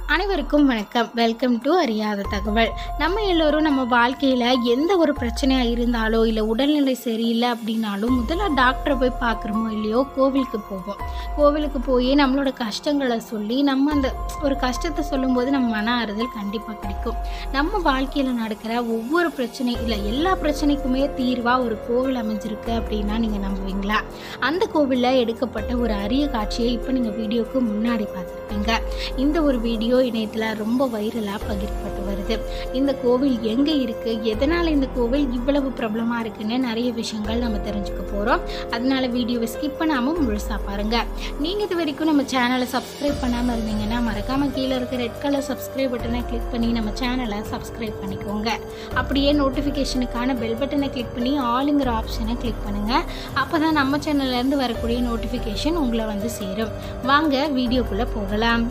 அனைவருக்கும் வணக்கம் welcome to அறியாத தகவல் நம்ம எல்லோரும் நம்ம வாழ்க்கையில் எந்த ஒரு பிரச்சனையாக இருந்தாலோ இல்லை உடல்நிலை சரியில்லை அப்படின்னாலும் முதல்ல டாக்டரை போய் பார்க்குறோமோ இல்லையோ கோவிலுக்கு போவோம் கோவிலுக்கு போய் நம்மளோட கஷ்டங்களை சொல்லி நம்ம அந்த ஒரு கஷ்டத்தை சொல்லும்போது நம்ம மன ஆறுதல் கண்டிப்பாக கிடைக்கும் நம்ம வாழ்க்கையில் நடக்கிற ஒவ்வொரு பிரச்சனை இல்லை எல்லா பிரச்சனைக்குமே தீர்வாக ஒரு கோவில் அமைஞ்சிருக்கு அப்படின்னா நீங்கள் நம்புவீங்களா அந்த கோவிலில் எடுக்கப்பட்ட ஒரு அரிய காட்சியை இப்போ நீங்கள் வீடியோக்கு முன்னாடி பார்த்துருப்பீங்க இந்த ஒரு வீடியோ இணையத்தில் ரொம்ப வைரலாக பகிரப்பட்டு வருது இந்த கோவில் எங்கே இருக்குது எதனால் இந்த கோவில் இவ்வளவு பிரபலமாக இருக்குன்னு நிறைய விஷயங்கள் நம்ம தெரிஞ்சுக்க போகிறோம் அதனால வீடியோவை ஸ்கிப் பண்ணாமல் முழுசாக பாருங்கள் நீங்கள் இது வரைக்கும் நம்ம சேனலை சப்ஸ்கிரைப் பண்ணாமல் இருந்தீங்கன்னா மறக்காமல் கீழே இருக்க ரெட் கலர் சப்ஸ்கிரைப் பட்டனை கிளிக் பண்ணி நம்ம சேனலை சப்ஸ்கிரைப் பண்ணிக்கோங்க அப்படியே நோட்டிஃபிகேஷனுக்கான பெல் பட்டனை கிளிக் பண்ணி ஆளுங்கிற ஆப்ஷனை கிளிக் பண்ணுங்கள் அப்போ தான் நம்ம சேனல்லேருந்து வரக்கூடிய நோட்டிஃபிகேஷன் உங்களை வந்து சேரும் வாங்க வீடியோக்குள்ளே போகலாம்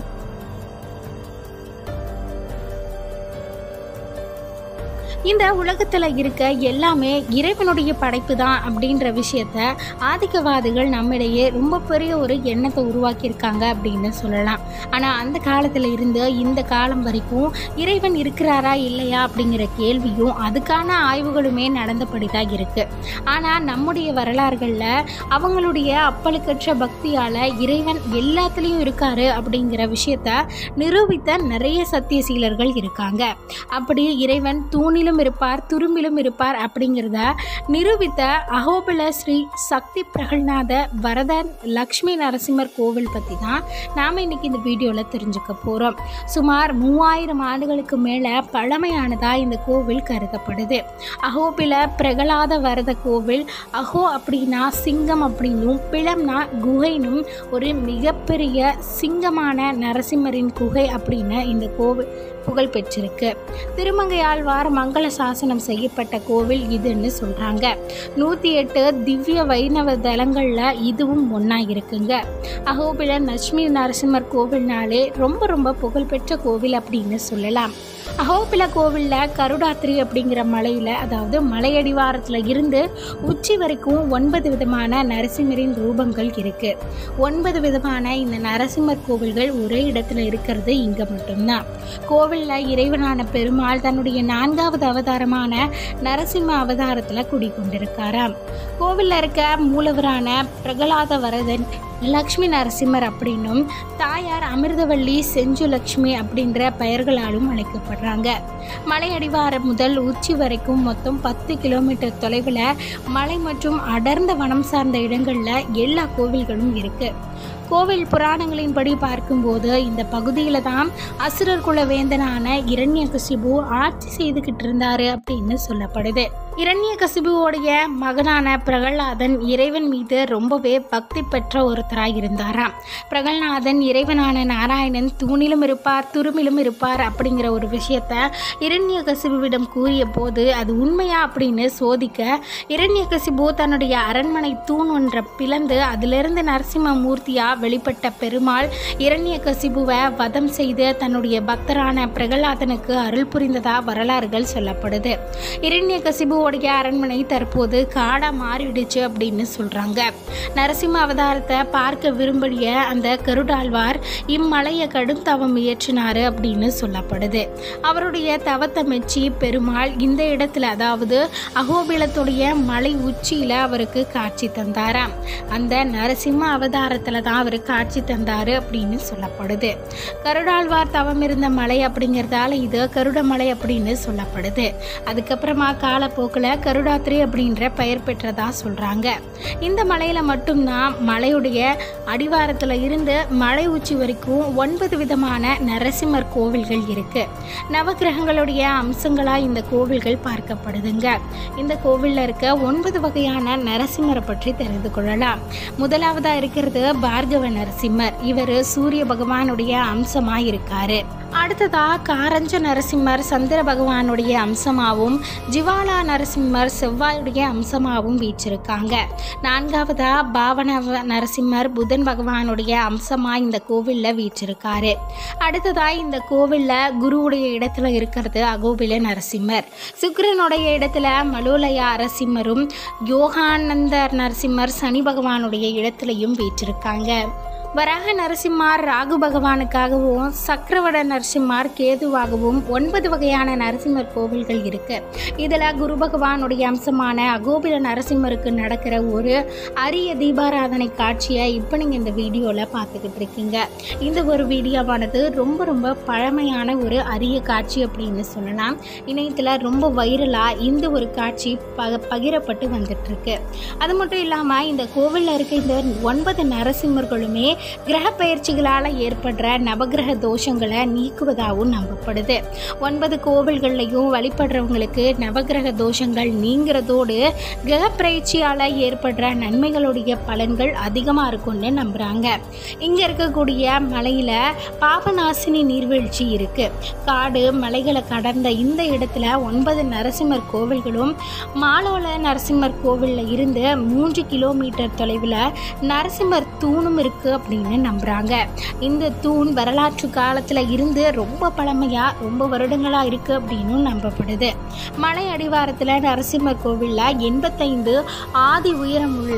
இந்த உலகத்தில் இருக்க எல்லாமே இறைவனுடைய படைப்பு தான் அப்படின்ற விஷயத்த ஆதிக்கவாதிகள் நம்மிடையே ரொம்ப பெரிய ஒரு எண்ணத்தை உருவாக்கியிருக்காங்க அப்படின்னு சொல்லலாம் ஆனால் அந்த காலத்தில் இருந்து இந்த காலம் வரைக்கும் இறைவன் இருக்கிறாரா இல்லையா அப்படிங்கிற கேள்வியும் அதுக்கான ஆய்வுகளுமே நடந்தபடி தான் இருக்குது ஆனால் நம்முடைய வரலாறுகளில் அவங்களுடைய அப்பழுக்கற்ற பக்தியால் இறைவன் எல்லாத்துலேயும் இருக்காரு அப்படிங்கிற விஷயத்த நிரூபித்த நிறைய சத்தியசீலர்கள் இருக்காங்க அப்படி இறைவன் தூணிலும் இருப்பார் துரும்பிலும் இருப்பார் அப்படிங்கிறத நிரூபித்த அகோபில ஸ்ரீ சக்தி பிரகல்நாத வரதன் லக்ஷ்மி நரசிம்மர் கோவில் பற்றி தான் நாம் இன்னைக்கு இந்த வீடியோவில் தெரிஞ்சுக்க போகிறோம் சுமார் மூவாயிரம் ஆண்டுகளுக்கு மேலே பழமையானதாக இந்த கோவில் கருதப்படுது அகோபில பிரகலாத வரத கோவில் அகோ அப்படின்னா சிங்கம் அப்படின்னும் பிளம்னா குகைனும் ஒரு மிகப்பெரிய சிங்கமான நரசிம்மரின் குகை அப்படின்னு இந்த கோவில் புகழ் பெற்றிருக்கு திருமங்கையாழ்வார் மங்கள சாசனம் செய்யப்பட்ட கோவில் இதுன்னு சொல்கிறாங்க நூற்றி எட்டு திவ்ய வைணவ தலங்களில் இதுவும் ஒன்றா இருக்குங்க அகோபில லட்சுமி நரசிம்மர் கோவில்னாலே ரொம்ப ரொம்ப புகழ்பெற்ற கோவில் அப்படின்னு சொல்லலாம் அகோபில கோவிலில் கருடாத்திரி அப்படிங்கிற மலையில் அதாவது மலையடிவாரத்தில் இருந்து உச்சி வரைக்கும் ஒன்பது விதமான நரசிம்மரின் ரூபங்கள் இருக்கு ஒன்பது விதமான இந்த நரசிம்மர் கோவில்கள் ஒரே இடத்துல இருக்கிறது இங்கே மட்டும்தான் கோவிலில் இறைவனான பெருமாள் தன்னுடைய நான்காவது அவதாரமான நரசிம்ம அவதாரத்தில் குடிக்கொண்டிருக்காராம் கோவிலில் இருக்க மூலவரான பிரகலாத வரதன் லக்ஷ்மி நரசிம்மர் அப்படின்னும் தாயார் அமிர்தவள்ளி செஞ்சுலக்ஷ்மி அப்படின்ற பெயர்களாலும் அழைக்கப்படுறாங்க மலை அடிவாரம் முதல் உச்சி வரைக்கும் மொத்தம் பத்து கிலோமீட்டர் தொலைவில் மலை மற்றும் அடர்ந்த வனம் சார்ந்த இடங்களில் எல்லா கோவில்களும் இருக்குது கோவில் புராணங்களின்படி பார்க்கும்போது இந்த பகுதியில் தான் அசுரர் குல வேந்தனான இரண்யகசிபு ஆட்சி செய்துக்கிட்டு இருந்தாரு அப்படின்னு சொல்லப்படுது இரண்யகசிபுவோடைய மகனான பிரகலாதன் இறைவன் மீது ரொம்பவே பக்தி பெற்ற ஒருத்தராக இருந்தாராம் பிரகல்நாதன் இறைவனான நாராயணன் தூணிலும் இருப்பார் துருமிலும் இருப்பார் அப்படிங்கிற ஒரு விஷயத்த இரண்யகசிபுவிடம் கூறிய போது அது உண்மையா அப்படின்னு சோதிக்க இரண்யகசிபு தன்னுடைய அரண்மனை தூண் ஒன்றை பிளந்து அதிலிருந்து நரசிம்ம மூர்த்தியா வெளிப்பட்ட பெருமாள் இரண்யகசிபுவை வதம் செய்து தன்னுடைய பக்தரான பிரகலாதனுக்கு அருள் புரிந்ததா வரலாறுகள் சொல்லப்படுது இரண்யகசிபுவோடைய அரண்மனை தற்போது காடா மாறிடுச்சு அப்படின்னு சொல்றாங்க நரசிம்ம அவதாரத்தை பார்க்க விரும்பிய அந்த கருடாழ்வார் இம்மலையை கடும் தவம் இயற்றினாரு அப்படின்னு சொல்லப்படுது அவருடைய தவத்தை மெச்சி பெருமாள் இந்த இடத்துல அதாவது அகோபிலத்துடைய மலை உச்சியில அவருக்கு காட்சி தந்தாராம் அந்த நரசிம்ம அவதாரத்துல தான் அவர் காட்சி தந்தாரு அப்படின்னு சொல்லப்படுது கருடாழ்வார் தவம் இருந்த மலை அப்படிங்கிறதால இது கருடமலை அப்படின்னு சொல்லப்படுது அதுக்கப்புறமா காலப்போக்கில் கருடாத்திரி அப்படின்ற பெயர் பெற்றதா சொல்றாங்க இந்த மலையில மட்டும்தான் மலையுடைய அடிவாரத்துல இருந்து மலை உச்சி வரைக்கும் ஒன்பது விதமான நரசிம்மர் கோவில்கள் இருக்கு நவகிரகங்களுடைய அம்சங்களா இந்த கோவில்கள் பார்க்கப்படுதுங்க இந்த கோவில்ல இருக்க ஒன்பது வகையான நரசிம்மரை பற்றி தெரிந்து கொள்ளலாம் முதலாவதா இருக்கிறது பார்கவ நரசிம்மர் இவர் சூரிய பகவானுடைய அம்சமா இருக்காரு அடுத்ததா காரஞ்ச நரசிம்மர் சந்திர பகவானுடைய அம்சமாகவும் ஜிவாலா நரசிம்மர் செவ்வாயுடைய அம்சமாகவும் வீச்சிருக்காங்க நான்காவதா பாவன நரசிம்மர் புதன் பகவானுடைய அம்சமாக இந்த கோவிலில் வீச்சிருக்காரு அடுத்ததா இந்த கோவிலில் குருவுடைய இடத்துல இருக்கிறது அகோபில நரசிம்மர் சுக்கிரனுடைய இடத்துல மலோலயா நரசிம்மரும் யோகானந்தர் நரசிம்மர் சனி பகவானுடைய இடத்துலையும் வீற்றிருக்காங்க வராக நரசிம்மார் ராகு பகவானுக்காகவும் சக்கரவட நரசிம்மார் கேதுவாகவும் ஒன்பது வகையான நரசிம்மர் கோவில்கள் இருக்கு இதில் குரு பகவானுடைய அம்சமான அகோபில நரசிம்மருக்கு நடக்கிற ஒரு அரிய தீபாராதனை காட்சியை இப்போ நீங்கள் இந்த வீடியோவில் பார்த்துக்கிட்டு இருக்கீங்க இந்த ஒரு வீடியோவானது ரொம்ப ரொம்ப பழமையான ஒரு அரிய காட்சி அப்படின்னு சொல்லலாம் இணையத்தில் ரொம்ப வைரலாக இந்த ஒரு காட்சி பக பகிரப்பட்டு வந்துட்டுருக்கு அது மட்டும் இல்லாமல் இந்த கோவிலில் இருக்க இந்த ஒன்பது நரசிம்மர்களுமே கிரக பயிற்சிகளால் ஏற்படுற நவகிரக தோஷங்களை நீக்குவதாகவும் நம்பப்படுது ஒன்பது கோவில்கள்லையும் வழிபடுறவங்களுக்கு நவகிரக தோஷங்கள் நீங்கிறதோடு கிரக பயிற்சியால் ஏற்படுற நன்மைகளுடைய பலன்கள் அதிகமாக இருக்கும்னு நம்புகிறாங்க இங்கே இருக்கக்கூடிய மலையில் பாபநாசினி நீர்வீழ்ச்சி இருக்குது காடு மலைகளை கடந்த இந்த இடத்துல ஒன்பது நரசிம்மர் கோவில்களும் மாலோல நரசிம்மர் கோவிலில் இருந்து மூன்று கிலோமீட்டர் தொலைவில் நரசிம்மர் தூணும் இருக்குது அப்படின்னு நம்புகிறாங்க இந்த தூண் வரலாற்று காலத்தில் இருந்து ரொம்ப பழமையாக ரொம்ப வருடங்களாக இருக்குது அப்படின்னு நம்பப்படுது மலை அடிவாரத்தில் நரசிம்மர் கோவிலில் எண்பத்தைந்து ஆதி உயரம் உள்ள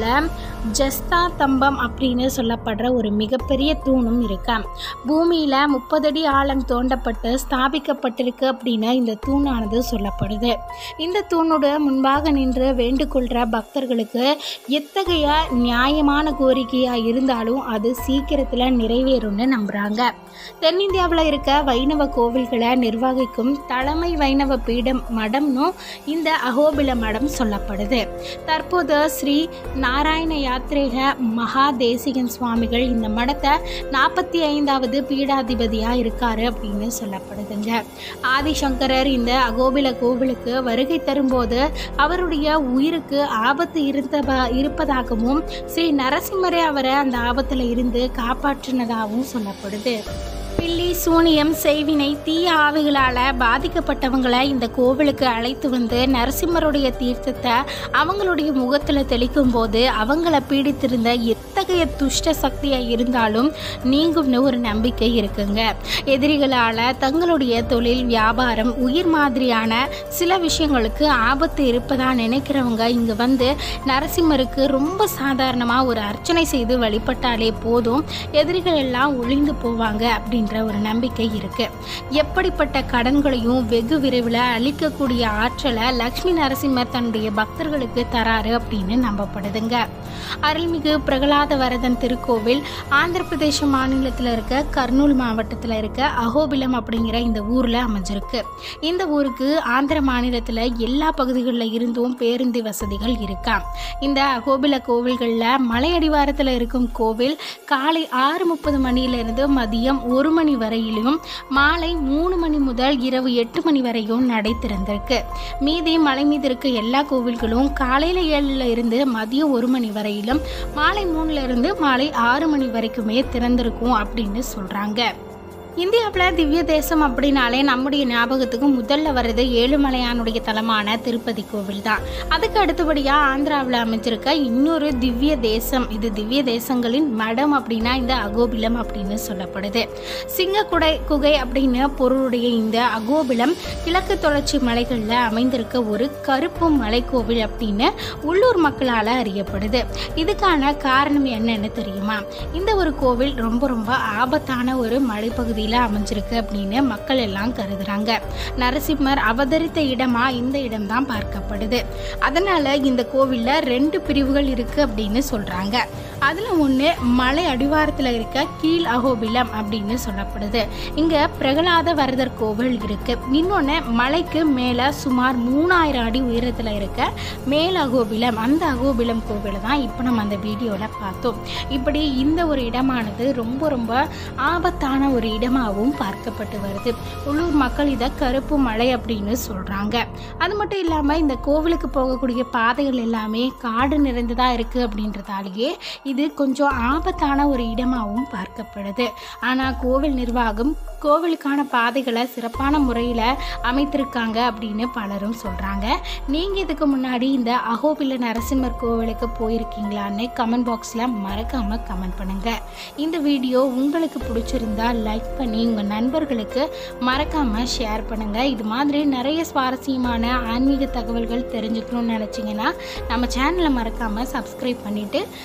ஜஸ்தா தம்பம் அப்படின்னு சொல்லப்படுற ஒரு மிகப்பெரிய தூணும் இருக்கா பூமியில் முப்பது அடி ஆழம் தோண்டப்பட்டு ஸ்தாபிக்கப்பட்டிருக்கு அப்படின்னு இந்த தூணானது சொல்லப்படுது இந்த தூணோட முன்பாக நின்று வேண்டுகொள்கிற பக்தர்களுக்கு எத்தகைய நியாயமான கோரிக்கையாக இருந்தாலும் அது சீக்கிரத்தில் நிறைவேறும்னு நம்புகிறாங்க தென்னிந்தியாவில் இருக்க வைணவ கோவில்களை நிர்வகிக்கும் தலைமை வைணவ பீடம் மடம்னும் இந்த அகோபில மடம் சொல்லப்படுது தற்போது ஸ்ரீ நாராயண யாத்ரேக மகா தேசிகன் சுவாமிகள் இந்த மடத்தை நாற்பத்தி ஐந்தாவது பீடாதிபதியாக இருக்காரு அப்படின்னு சொல்லப்படுதுங்க ஆதிசங்கரர் இந்த அகோபில கோவிலுக்கு வருகை தரும்போது அவருடைய உயிருக்கு ஆபத்து இருந்த இருப்பதாகவும் ஸ்ரீ நரசிம்மரே அவரை அந்த ஆபத்தில் இருந்து காப்பாற்றினதாகவும் சொல்லப்படுது பில்லி சூனியம் செய்வினை தீய ஆவிகளால் பாதிக்கப்பட்டவங்களை இந்த கோவிலுக்கு அழைத்து வந்து நரசிம்மருடைய தீர்த்தத்தை அவங்களுடைய முகத்தில் தெளிக்கும் போது அவங்கள பீடித்திருந்த எத்தகைய துஷ்ட சக்தியாக இருந்தாலும் நீங்கும்னு ஒரு நம்பிக்கை இருக்குங்க எதிரிகளால் தங்களுடைய தொழில் வியாபாரம் உயிர் மாதிரியான சில விஷயங்களுக்கு ஆபத்து இருப்பதா நினைக்கிறவங்க இங்கே வந்து நரசிம்மருக்கு ரொம்ப சாதாரணமாக ஒரு அர்ச்சனை செய்து வழிபட்டாலே போதும் எதிரிகள் எல்லாம் ஒளிந்து போவாங்க அப்படின்ற ஒரு நம்பிக்கை இருக்கு எப்படிப்பட்ட கடன்களையும் வெகு விரைவில் அழிக்கக்கூடிய ஆற்றலை லக்ஷ்மி நரசிம்மர் தன்னுடைய பக்தர்களுக்கு தராரு அப்படின்னு நம்பப்படுதுங்க அருள்மிகு பிரகலாத வரதன் திருக்கோவில் ஆந்திர பிரதேச மாநிலத்தில் இருக்க கர்னூல் மாவட்டத்தில் இருக்க அகோபிலம் அப்படிங்கிற இந்த ஊரில் அமைஞ்சிருக்கு இந்த ஊருக்கு ஆந்திர மாநிலத்தில் எல்லா பகுதிகளில் இருந்தும் பேருந்து வசதிகள் இருக்கா இந்த அகோபில கோவில்களில் மலையடிவாரத்தில் இருக்கும் கோவில் காலை ஆறு முப்பது மணியிலிருந்து மதியம் ஒரு மணி வரையிலும் மாலை மூணு மணி முதல் இரவு எட்டு மணி வரையும் நடை திறந்திருக்கு மீதி மலை மீது இருக்க எல்லா கோவில்களும் காலையில் ஏழுல இருந்து மதியம் ஒரு மணி வரையிலும் மாலை மூணுல இருந்து மாலை ஆறு மணி வரைக்குமே திறந்திருக்கும் அப்படின்னு சொல்றாங்க இந்தியாவில் திவ்ய தேசம் அப்படின்னாலே நம்முடைய ஞாபகத்துக்கு முதல்ல வர்றது ஏழுமலையானுடைய தலமான திருப்பதி கோவில் தான் அதுக்கு அடுத்தபடியாக ஆந்திராவில் அமைஞ்சிருக்க இன்னொரு திவ்ய தேசம் இது திவ்ய தேசங்களின் மடம் அப்படின்னா இந்த அகோபிலம் அப்படின்னு சொல்லப்படுது சிங்கக்குடை குகை அப்படின்னு பொருளுடைய இந்த அகோபிலம் கிழக்கு தொடர்ச்சி மலைகளில் அமைந்திருக்க ஒரு கருப்பு மலைக்கோவில் அப்படின்னு உள்ளூர் மக்களால் அறியப்படுது இதுக்கான காரணம் என்னன்னு தெரியுமா இந்த ஒரு கோவில் ரொம்ப ரொம்ப ஆபத்தான ஒரு மலைப்பகுதி பகுதியில் அமைஞ்சிருக்கு அப்படின்னு மக்கள் எல்லாம் கருதுறாங்க நரசிம்மர் அவதரித்த இடமா இந்த இடம்தான் பார்க்கப்படுது அதனால இந்த கோவிலில் ரெண்டு பிரிவுகள் இருக்கு அப்படின்னு சொல்றாங்க அதில் ஒன்று மலை அடிவாரத்தில் இருக்க கீழ் அகோபிலம் அப்படின்னு சொல்லப்படுது இங்கே பிரகலாத வரதர் கோவில் இருக்கு இன்னொன்று மலைக்கு மேலே சுமார் மூணாயிரம் அடி உயரத்தில் இருக்க மேல் அகோபிலம் அந்த அகோபிலம் கோவிலை தான் இப்போ நம்ம அந்த வீடியோவில் பார்த்தோம் இப்படி இந்த ஒரு இடமானது ரொம்ப ரொம்ப ஆபத்தான ஒரு இடமாகவும் பார்க்கப்பட்டு வருது உள்ளூர் மக்கள் இதை கருப்பு மலை அப்படின்னு சொல்கிறாங்க அது மட்டும் இல்லாமல் இந்த கோவிலுக்கு போகக்கூடிய பாதைகள் எல்லாமே காடு நிறைந்ததாக இருக்குது அப்படின்றதாலேயே இது கொஞ்சம் ஆபத்தான ஒரு இடமாகவும் பார்க்கப்படுது ஆனால் கோவில் நிர்வாகம் கோவிலுக்கான பாதைகளை சிறப்பான முறையில் அமைத்திருக்காங்க அப்படின்னு பலரும் சொல்கிறாங்க நீங்கள் இதுக்கு முன்னாடி இந்த அகோபில நரசிம்மர் கோவிலுக்கு போயிருக்கீங்களான்னு கமெண்ட் பாக்ஸில் மறக்காமல் கமெண்ட் பண்ணுங்கள் இந்த வீடியோ உங்களுக்கு பிடிச்சிருந்தா லைக் பண்ணி உங்கள் நண்பர்களுக்கு மறக்காமல் ஷேர் பண்ணுங்கள் இது மாதிரி நிறைய சுவாரஸ்யமான ஆன்மீக தகவல்கள் தெரிஞ்சுக்கணும்னு நினச்சிங்கன்னா நம்ம சேனலை மறக்காமல் சப்ஸ்கிரைப் பண்ணிவிட்டு பக்கத்தில்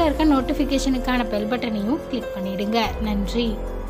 பக்கத்தில் இருக்க நோட்டிஃபிகேஷனுக்கான பெல் பட்டனையும் கிளிக் பண்ணிடுங்க நன்றி